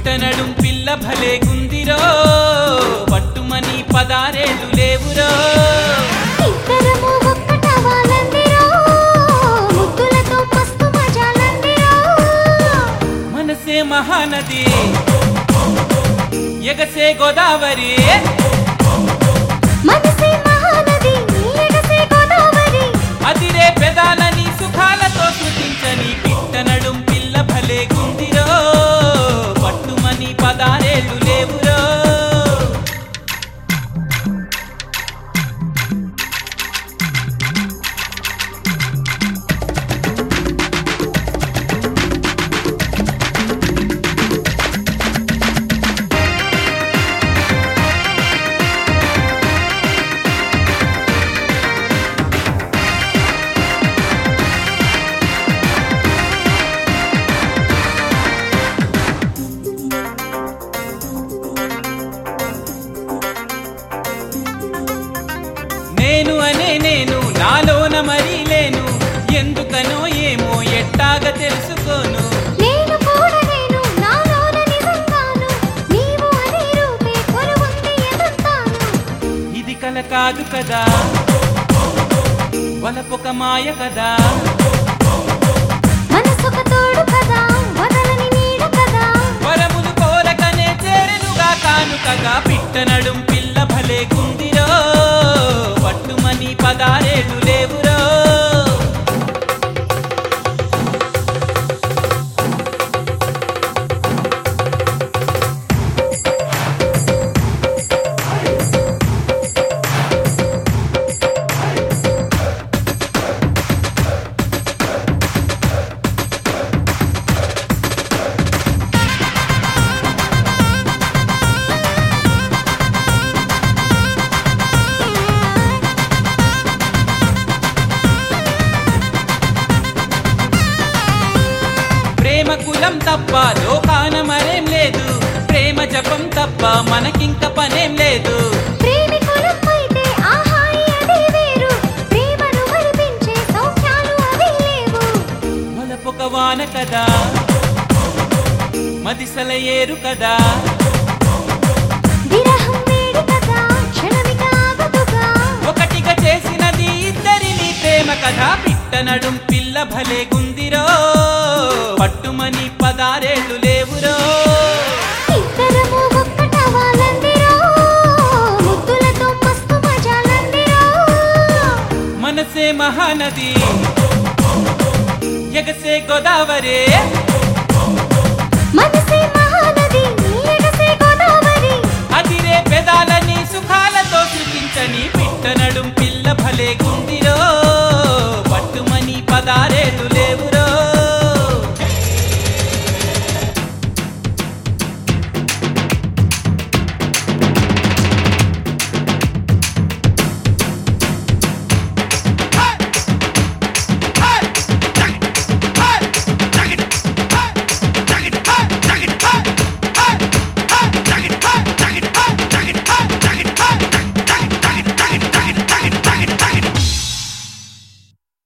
పిట్టనడుం పిల్ల భలే గుందిరో పట్టుమని పదారేళ్ళు లేవురో ఇద్దరము ఒక్కటవ్వాలందిరో ముద్దులతో మస్తు మజాలందిరో మనసే మహానది ఎగసే గోదావరి మనసే మహానది ఎగసే గోదావరి అదిరే పెదాలని సుఖాలతో శృతించని పిట్టనడుం పిల్ల భలే గుందిరో పట్టుమని పదారేళ్ళు లేవురో నేను అనే నేను నాలోన మరీ లేను ఎందుకనో ఏమో ఎట్టాగ తెలుసుకోను నేను కూడా నేను నాలోన నిజంగాను నీవు అనే రూపే కొలువుంది ఎదుర్తాను ఇది కల కాదు కదా వలపొక మాయ కదా మనసొక తోడు కదా వదలని నీడ కదా వరములు కోరకనే చేరెనుగా కానుకగా పిట్టనడుం పిల్ల భలే గుందిరో పట్టుమని పదారేళ్ళు లేవురో ప్రేమ కులం తప్ప లోకాన మరేం లేదు ప్రేమ జపం తప్ప మనకింక పనేం లేదు ప్రేమికులమైతే ఆ హాయి అదే వేరు ప్రేమను మరిపించే సౌఖ్యాలు అవి లేవు మొలపొక వాన కదా మదిసల ఏరు కదా విరహం వేడి కదా క్షణమిక ఆగదుగా ఒకటిగా చేసినది ఇద్దరిని ప్రేమ కథ పిట్టనడుం పిల్ల భలే గుందిరో పట్టుమని పదారేళ్ళు లేవురో ఇద్దరము ఒక్కటవ్వాలందిరో ముద్దులతో మస్తు మజాలందిరో మనసే మహానది ఎగసే గోదావరి మనసే మహానది ఎగసే గోదావరి అదిరే పెదాలని సుఖాలతో శృతించని పిట్టనడుం పిల్ల భలే గుందిరో పట్టుమని పదారేళ్ళు